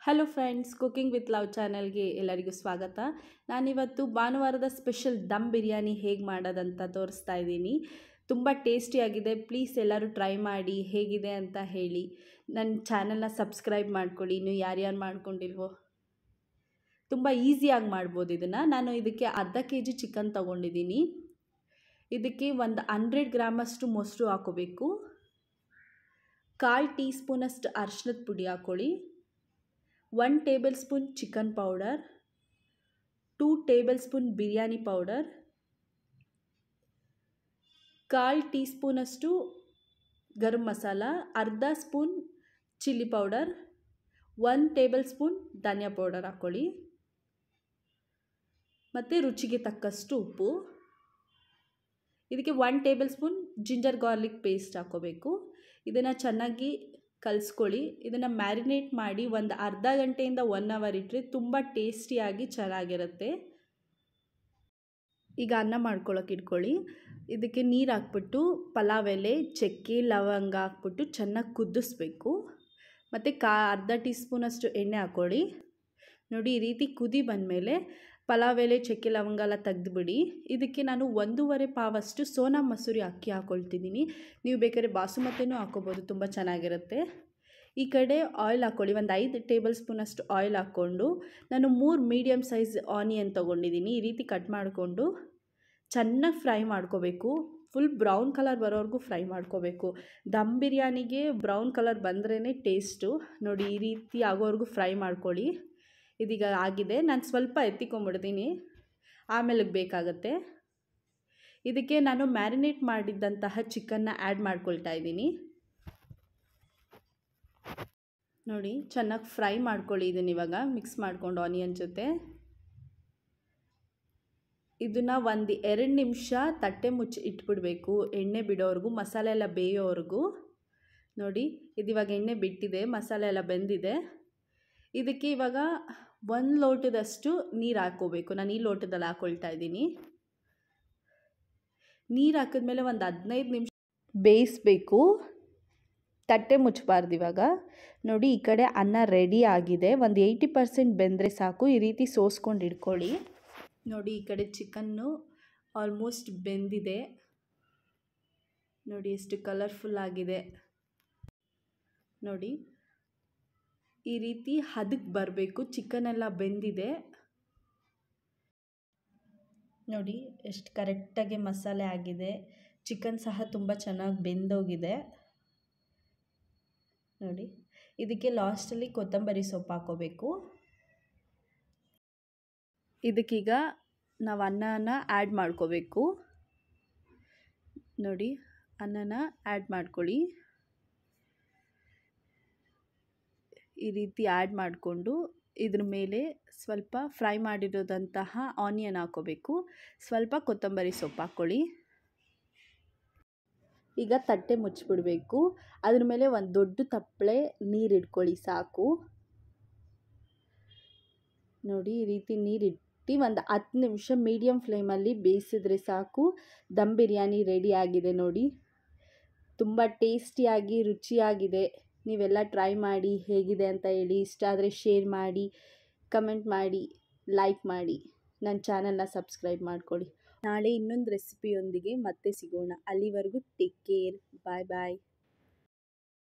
hello friends cooking with love ಚಾನಲ್ಗೆ ಎಲ್ಲರಿಗೂ ಸ್ವಾಗತ ನಾನಿವತ್ತು ಭಾನುವಾರದ ಸ್ಪೆಷಲ್ ದಮ್ ಬಿರಿಯಾನಿ ಹೇಗೆ ಮಾಡೋದಂತ ತೋರಿಸ್ತಾ ಇದ್ದೀನಿ ತುಂಬ ಟೇಸ್ಟಿಯಾಗಿದೆ ಪ್ಲೀಸ್ ಎಲ್ಲರೂ ಟ್ರೈ ಮಾಡಿ ಹೇಗಿದೆ ಅಂತ ಹೇಳಿ ನನ್ನ ಚಾನಲ್ನ ಸಬ್ಸ್ಕ್ರೈಬ್ ಮಾಡ್ಕೊಳ್ಳಿ ನೀವು ಯಾರ್ಯಾರು ಮಾಡ್ಕೊಂಡಿಲ್ವೋ ತುಂಬ ಈಸಿಯಾಗಿ ಮಾಡ್ಬೋದು ಇದನ್ನು ನಾನು ಇದಕ್ಕೆ ಅರ್ಧ ಕೆ ಜಿ ಚಿಕನ್ ತೊಗೊಂಡಿದ್ದೀನಿ ಇದಕ್ಕೆ ಒಂದು ಹಂಡ್ರೆಡ್ ಗ್ರಾಮಷ್ಟು ಮೊಸರು ಹಾಕೋಬೇಕು ಕಾಲು ಟೀ ಸ್ಪೂನಷ್ಟು ಅರ್ಶಿನದ ಪುಡಿ ಹಾಕ್ಕೊಳ್ಳಿ one tablespoon chicken powder two tablespoon biryani powder ಕಾಲು ಟೀ ಸ್ಪೂನಷ್ಟು ಗರಂ ಮಸಾಲ ಅರ್ಧ spoon chilli powder one tablespoon dhania powder ಹಾಕ್ಕೊಳ್ಳಿ ಮತ್ತು ರುಚಿಗೆ ತಕ್ಕಷ್ಟು ಉಪ್ಪು ಇದಕ್ಕೆ one tablespoon ginger garlic paste ಹಾಕ್ಕೋಬೇಕು ಇದನ್ನು ಚೆನ್ನಾಗಿ ಕಲಿಸ್ಕೊಳ್ಳಿ ಇದನ್ನು ಮ್ಯಾರಿನೇಟ್ ಮಾಡಿ ಒಂದು ಅರ್ಧ ಗಂಟೆಯಿಂದ ಒನ್ ಅವರ್ ಇಟ್ಟರೆ ತುಂಬ ಟೇಸ್ಟಿಯಾಗಿ ಚೆನ್ನಾಗಿರುತ್ತೆ ಈಗ ಅನ್ನ ಮಾಡ್ಕೊಳ್ಳೋಕೆ ಇಟ್ಕೊಳ್ಳಿ ಇದಕ್ಕೆ ನೀರು ಹಾಕ್ಬಿಟ್ಟು ಪಲಾವ್ ಎಲೆ ಚಕ್ಕೆ ಲವಂಗ ಹಾಕ್ಬಿಟ್ಟು ಚೆನ್ನಾಗಿ ಕುದಿಸ್ಬೇಕು ಮತ್ತು ಕಾ ಅರ್ಧ ಟೀ ಸ್ಪೂನಷ್ಟು ಎಣ್ಣೆ ಹಾಕ್ಕೊಳ್ಳಿ ನೋಡಿ ಈ ರೀತಿ ಕುದಿ ಬಂದಮೇಲೆ ಪಲಾವ್ ಎಲೆ ಚಕ್ಕೆ ಲವಂಗ ಎಲ್ಲ ತೆಗೆದುಬಿಡಿ ಇದಕ್ಕೆ ನಾನು ಒಂದೂವರೆ ಪಾವಷ್ಟು ಸೋನಾ ಮಸೂರಿ ಅಕ್ಕಿ ಹಾಕ್ಕೊಳ್ತಿದ್ದೀನಿ ನೀವು ಬೇಕಾದ್ರೆ ಬಾಸುಮತಿನೂ ಹಾಕ್ಕೋಬೋದು ತುಂಬ ಚೆನ್ನಾಗಿರುತ್ತೆ ಈ ಕಡೆ ಆಯಿಲ್ ಹಾಕ್ಕೊಳ್ಳಿ ಒಂದು ಐದು ಟೇಬಲ್ ಸ್ಪೂನಷ್ಟು ಆಯಿಲ್ ಹಾಕ್ಕೊಂಡು ನಾನು ಮೂರು ಮೀಡಿಯಮ್ ಸೈಜ್ ಆನಿಯನ್ ತೊಗೊಂಡಿದ್ದೀನಿ ಈ ರೀತಿ ಕಟ್ ಮಾಡಿಕೊಂಡು ಚೆನ್ನಾಗಿ ಫ್ರೈ ಮಾಡ್ಕೋಬೇಕು ಫುಲ್ ಬ್ರೌನ್ ಕಲರ್ ಬರೋವರೆಗೂ ಫ್ರೈ ಮಾಡ್ಕೋಬೇಕು ದಮ್ ಬಿರಿಯಾನಿಗೆ ಬ್ರೌನ್ ಕಲರ್ ಬಂದ್ರೇ ಟೇಸ್ಟು ನೋಡಿ ಈ ರೀತಿ ಆಗೋವರೆಗೂ ಫ್ರೈ ಮಾಡ್ಕೊಳ್ಳಿ ಇದೀಗ ಆಗಿದೆ ನಾನು ಸ್ವಲ್ಪ ಎತ್ತಿಕೊಂಬಿಡ್ತೀನಿ ಆಮೇಲೆ ಬೇಕಾಗುತ್ತೆ ಇದಕ್ಕೆ ನಾನು ಮ್ಯಾರಿನೇಟ್ ಮಾಡಿದ್ದಂತಹ ಚಿಕನ್ನ ಆ್ಯಡ್ ಮಾಡ್ಕೊಳ್ತಾ ಇದ್ದೀನಿ ನೋಡಿ ಚೆನ್ನಾಗಿ ಫ್ರೈ ಮಾಡ್ಕೊಳ್ಳಿ ಇದನ್ನ ಇವಾಗ ಮಿಕ್ಸ್ ಮಾಡ್ಕೊಂಡು ಆನಿಯನ್ ಜೊತೆ ಇದನ್ನು ಒಂದು ಎರಡು ನಿಮಿಷ ತಟ್ಟೆ ಮುಚ್ಚಿ ಇಟ್ಬಿಡಬೇಕು ಎಣ್ಣೆ ಬಿಡೋವರೆಗೂ ಮಸಾಲೆ ಎಲ್ಲ ಬೇಯೋವರೆಗೂ ನೋಡಿ ಇದಿವಾಗ ಎಣ್ಣೆ ಬಿಟ್ಟಿದೆ ಮಸಾಲೆ ಎಲ್ಲ ಬೆಂದಿದೆ ಇದಕ್ಕೆ ಇವಾಗ ಒಂದು ಲೋಟದಷ್ಟು ನೀರು ಹಾಕ್ಕೋಬೇಕು ನಾನು ಈ ಲೋಟದಲ್ಲಿ ಹಾಕ್ಕೊಳ್ತಾ ಇದ್ದೀನಿ ನೀರು ಹಾಕಿದ್ಮೇಲೆ ಒಂದು ಹದಿನೈದು ನಿಮಿಷ ಬೇಯಿಸ್ಬೇಕು ತಟ್ಟೆ ಮುಚ್ಚಬಾರ್ದು ಇವಾಗ ನೋಡಿ ಈ ಕಡೆ ಅನ್ನ ರೆಡಿ ಆಗಿದೆ ಒಂದು ಏಯ್ಟಿ ಪರ್ಸೆಂಟ್ ಬೆಂದರೆ ಸಾಕು ಈ ರೀತಿ ಸೋಸ್ಕೊಂಡು ಇಟ್ಕೊಳ್ಳಿ ನೋಡಿ ಈ ಕಡೆ ಚಿಕನ್ನು ಆಲ್ಮೋಸ್ಟ್ ಬೆಂದಿದೆ ನೋಡಿ ಎಷ್ಟು ಕಲರ್ಫುಲ್ ಆಗಿದೆ ನೋಡಿ ಈ ರೀತಿ ಹದಕ್ಕೆ ಬರಬೇಕು ಚಿಕನ್ ಎಲ್ಲ ಬೆಂದಿದೆ ನೋಡಿ ಎಷ್ಟು ಕರೆಕ್ಟಾಗಿ ಮಸಾಲೆ ಆಗಿದೆ ಚಿಕನ್ ಸಹ ತುಂಬ ಚೆನ್ನಾಗಿ ಬೆಂದೋಗಿದೆ ನೋಡಿ ಇದಕ್ಕೆ ಲಾಸ್ಟಲ್ಲಿ ಕೊತ್ತಂಬರಿ ಸೊಪ್ಪು ಹಾಕೋಬೇಕು ಇದಕ್ಕೀಗ ನಾವು ಅನ್ನನ ಆ್ಯಡ್ ಮಾಡ್ಕೋಬೇಕು ನೋಡಿ ಅನ್ನನ ಆ್ಯಡ್ ಮಾಡ್ಕೊಳ್ಳಿ ಈ ರೀತಿ ಆ್ಯಡ್ ಮಾಡಿಕೊಂಡು ಇದ್ರ ಮೇಲೆ ಸ್ವಲ್ಪ ಫ್ರೈ ಮಾಡಿರೋದಂತಹ ಆನಿಯನ್ ಹಾಕೋಬೇಕು ಸ್ವಲ್ಪ ಕೊತ್ತಂಬರಿ ಸೊಪ್ಪು ಹಾಕ್ಕೊಳ್ಳಿ ಈಗ ತಟ್ಟೆ ಮುಚ್ಚಿಬಿಡಬೇಕು ಅದ್ರ ಮೇಲೆ ಒಂದು ದೊಡ್ಡ ತಪ್ಪಲೆ ನೀರು ಇಟ್ಕೊಳ್ಳಿ ಸಾಕು ನೋಡಿ ಈ ರೀತಿ ನೀರಿಟ್ಟು ಒಂದು ಹತ್ತು ನಿಮಿಷ ಮೀಡಿಯಮ್ ಫ್ಲೇಮಲ್ಲಿ ಬೇಯಿಸಿದ್ರೆ ಸಾಕು ದಮ್ ಬಿರಿಯಾನಿ ರೆಡಿ ಆಗಿದೆ ನೋಡಿ ತುಂಬ ಟೇಸ್ಟಿಯಾಗಿ ರುಚಿಯಾಗಿದೆ ನೀವೆಲ್ಲ ಟ್ರೈ ಮಾಡಿ ಹೇಗಿದೆ ಅಂತ ಹೇಳಿ ಇಷ್ಟ ಆದರೆ ಶೇರ್ ಮಾಡಿ ಕಮೆಂಟ್ ಮಾಡಿ ಲೈಕ್ ಮಾಡಿ ನನ್ನ ಚಾನಲ್ನ ಸಬ್ಸ್ಕ್ರೈಬ್ ಮಾಡ್ಕೊಳ್ಳಿ ನಾಳೆ ಇನ್ನೊಂದು ರೆಸಿಪಿಯೊಂದಿಗೆ ಮತ್ತೆ ಸಿಗೋಣ ಅಲ್ಲಿವರೆಗೂ ಟೇಕ್ ಕೇರ್ ಬಾಯ್ ಬಾಯ್